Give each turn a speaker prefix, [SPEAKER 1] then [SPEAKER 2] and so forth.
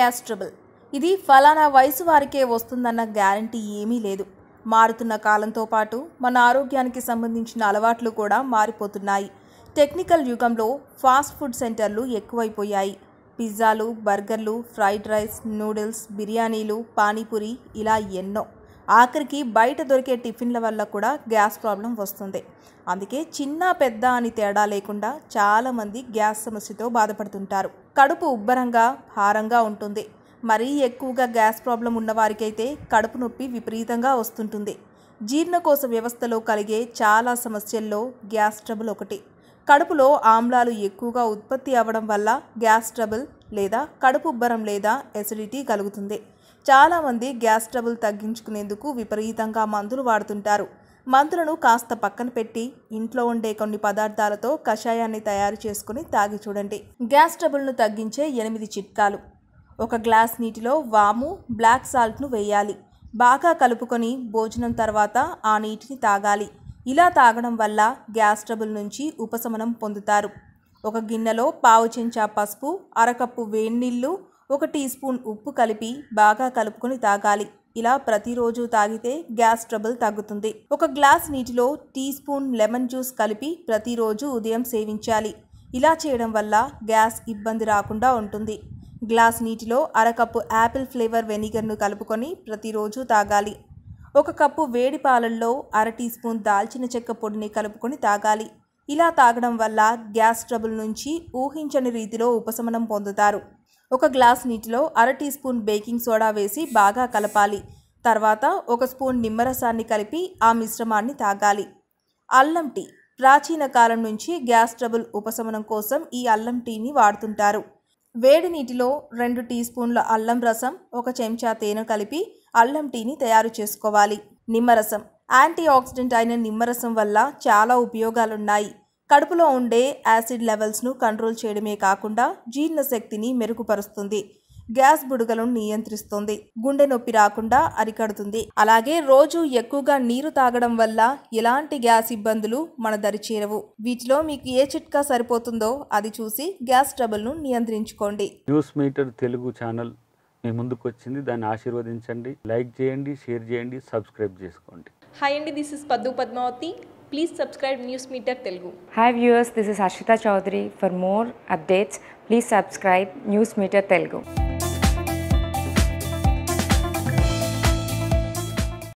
[SPEAKER 1] Gas trouble ఇది ఫలానా వయసు వారికే వస్తుందన్న గ్యారంటీ ఏమీ లేదు మారుతున్న కాలంతో పాటు మన ఆరోగ్యానికి సంబంధించిన అలవాట్లు కూడా మారిపోతున్నాయి టెక్నికల్ యుగంలో ఫాస్ట్ ఫుడ్ సెంటర్లు ఎక్కువైపోయాయి పిజ్జాలు బర్గర్లు ఫ్రైడ్ రైస్ నూడిల్స్ బిర్యానీలు పానీపూరి ఇలా ఎన్నో ఆఖరికి బయట దొరికే టిఫిన్ల వల్ల కూడా గ్యాస్ ప్రాబ్లం వస్తుంది అందుకే చిన్న పెద్ద అని తేడా లేకుండా చాలామంది గ్యాస్ సమస్యతో బాధపడుతుంటారు కడుపు ఉబ్బరంగా భారంగా ఉంటుంది మరీ ఎక్కువగా గ్యాస్ ప్రాబ్లం ఉన్నవారికైతే కడుపు నొప్పి విపరీతంగా వస్తుంటుంది జీర్ణకోశ వ్యవస్థలో కలిగే చాలా సమస్యల్లో గ్యాస్ ట్రబుల్ ఒకటి కడుపులో ఆమ్లాలు ఎక్కువగా ఉత్పత్తి అవ్వడం వల్ల గ్యాస్ ట్రబుల్ లేదా కడుపు ఉబ్బరం లేదా ఎసిడిటీ కలుగుతుంది చాలామంది గ్యాస్ ట్రబుల్ తగ్గించుకునేందుకు విపరీతంగా మందులు వాడుతుంటారు మందులను కాస్త పక్కన పెట్టి ఇంట్లో ఉండే కొన్ని పదార్థాలతో కషాయాన్ని తయారు చేసుకుని తాగి చూడండి గ్యాస్ ట్రబుల్ను తగ్గించే ఎనిమిది చిట్కాలు ఒక గ్లాస్ నీటిలో వాము బ్లాక్ సాల్ట్ను వేయాలి బాగా కలుపుకొని భోజనం తర్వాత ఆ నీటిని తాగాలి ఇలా తాగడం వల్ల గ్యాస్ ట్రబుల్ నుంచి ఉపశమనం పొందుతారు ఒక గిన్నెలో పావు చెంచా పసుపు అరకప్పు వేడినీళ్ళు ఒక టీ స్పూన్ ఉప్పు కలిపి బాగా కలుపుకొని తాగాలి ఇలా ప్రతిరోజు తాగితే గ్యాస్ ట్రబుల్ తగ్గుతుంది ఒక గ్లాస్ నీటిలో టీ స్పూన్ లెమన్ జ్యూస్ కలిపి ప్రతిరోజు ఉదయం సేవించాలి ఇలా చేయడం వల్ల గ్యాస్ ఇబ్బంది రాకుండా ఉంటుంది గ్లాస్ నీటిలో అరకప్పు యాపిల్ ఫ్లేవర్ వెనిగర్ను కలుపుకొని ప్రతిరోజు తాగాలి ఒక కప్పు వేడి పాలల్లో అర టీ స్పూన్ దాల్చిన చెక్క పొడిని కలుపుకొని తాగాలి ఇలా తాగడం వల్ల గ్యాస్ ట్రబుల్ నుంచి ఊహించని రీతిలో ఉపశమనం పొందుతారు ఒక గ్లాస్ నీటిలో అర టీ స్పూన్ బేకింగ్ సోడా వేసి బాగా కలపాలి తర్వాత ఒక స్పూన్ నిమ్మరసాన్ని కలిపి ఆ మిశ్రమాన్ని తాగాలి అల్లం టీ ప్రాచీన కాలం నుంచి గ్యాస్ ట్రబుల్ ఉపశమనం కోసం ఈ అల్లం టీని వాడుతుంటారు వేడి నీటిలో రెండు టీ స్పూన్ల అల్లం రసం ఒక చెంచా తేనె కలిపి అల్లం టీని తయారు చేసుకోవాలి నిమ్మరసం యాంటీ ఆక్సిడెంట్ అయిన నిమ్మరసం వల్ల చాలా ఉపయోగాలున్నాయి కడుపులో ఉండే యాసిడ్ లెవెల్స్ను కంట్రోల్ చేయడమే కాకుండా జీర్ణశక్తిని మెరుగుపరుస్తుంది గ్యాస్ బుడగలను నియంత్రిస్తుంది గుండె నొప్పి రాకుండా అరికడుతుంది అలాగే రోజు ఎక్కువగా నీరు తాగడం వల్ల ఎలాంటి గ్యాస్ ఇబ్బందులు మన దరి చేరవు వీటిలో మీకు ఏ చిట్కా సరిపోతుందో అది చూసి గ్యాస్ ట్రబుల్ను నియంత్రించుకోండి
[SPEAKER 2] న్యూస్ మీటర్ తెలుగు ఛానల్ మీ ముందుకు వచ్చింది దాన్ని ఆశీర్వదించండి లైక్ చేయండి షేర్ చేయండి సబ్స్క్రైబ్ చేసుకోండి
[SPEAKER 3] హాయ్ అండి దిస్ ఇస్ పద్దు Padmavati please subscribe news meter Telugu
[SPEAKER 4] Hi viewers, this is Ashita Chaudhary. For more updates, please subscribe News Meter Telugu.